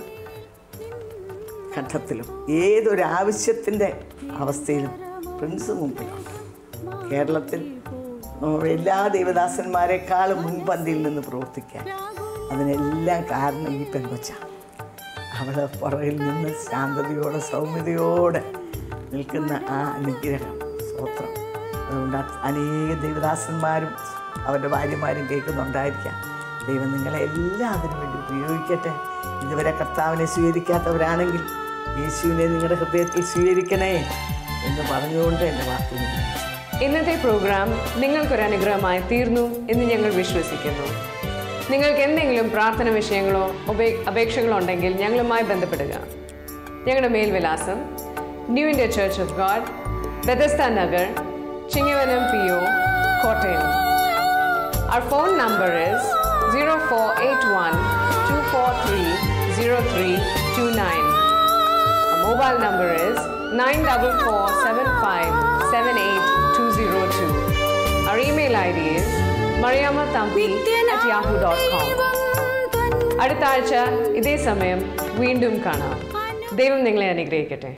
ഘട്ടത്തിലും ഏതൊരു ആവശ്യത്തിൻ്റെ അവസ്ഥയിലും പ്രിൻസ് മുമ്പിലുണ്ട് കേരളത്തിൽ നമ്മുടെ എല്ലാ ദേവദാസന്മാരെക്കാളും മുൻപന്തിയിൽ നിന്ന് പ്രവർത്തിക്കാൻ അതിനെല്ലാം കാരണം ഈ പെങ്കൊച്ചാണ് അവളെ പുറകിൽ നിന്ന് ശാന്തതയോടെ സൗമ്യതയോടെ നിൽക്കുന്ന ആ അനുഗ്രഹം സ്തോത്രം അതുകൊണ്ട് അത് അനേക ദേവദാസന്മാരും അവരുടെ ഭാര്യമാരും കേൾക്കുന്നുണ്ടായിരിക്കാം ദൈവം നിങ്ങളെ എല്ലാം അതിനു വേണ്ടി ഉപയോഗിക്കട്ടെ ഇതുവരെ കർത്താവിനെ സ്വീകരിക്കാത്തവരാണെങ്കിൽ യേശുവിനെ നിങ്ങളുടെ ഹൃദയത്തിൽ സ്വീകരിക്കണേ എന്ന് പറഞ്ഞുകൊണ്ട് എൻ്റെ വാക്കുകൾ ഞാൻ ഇന്നത്തെ പ്രോഗ്രാം നിങ്ങൾക്കൊരു അനുഗ്രഹമായി തീർന്നു എന്ന് ഞങ്ങൾ വിശ്വസിക്കുന്നു നിങ്ങൾക്ക് എന്തെങ്കിലും പ്രാർത്ഥന വിഷയങ്ങളോ ഉപേ- അപേക്ഷകളോ ഉണ്ടെങ്കിൽ ഞങ്ങളുമായി ബന്ധപ്പെടുക ഞങ്ങളുടെ മേൽവിലാസം new India church of God Bethesda Nagar Chingavanam P O Kottayam Our phone number is 0481 243 0329. Our mobile number is 94475 Our email ID is mariamatampi at yahoo.com. അടുത്ത ആഴ്ച ഇതേ സമയം വീണ്ടും കാണാം ദൈവം നിങ്ങളെ അനുഗ്രഹിക്കട്ടെ